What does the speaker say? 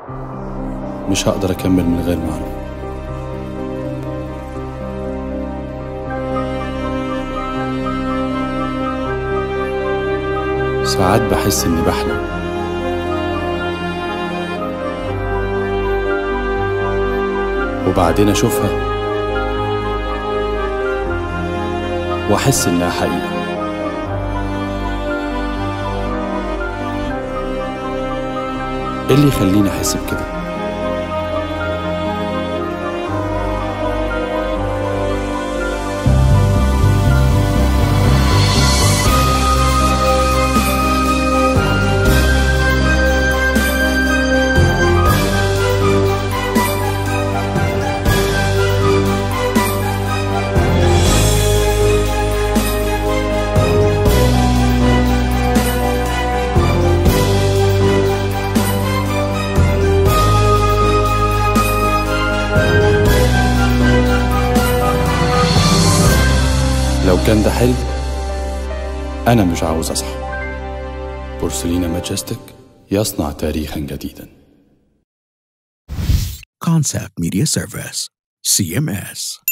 مش هقدر أكمل من غير ما أعرف ساعات بحس إني بحلم وبعدين أشوفها وأحس إنها حقيقة إيه اللي يخليني أحس بكده؟ لو كان ده حلم أنا مش عاوز أصحى بورسلينا ماجستيك يصنع تاريخا جديدا Concept Media Service, CMS.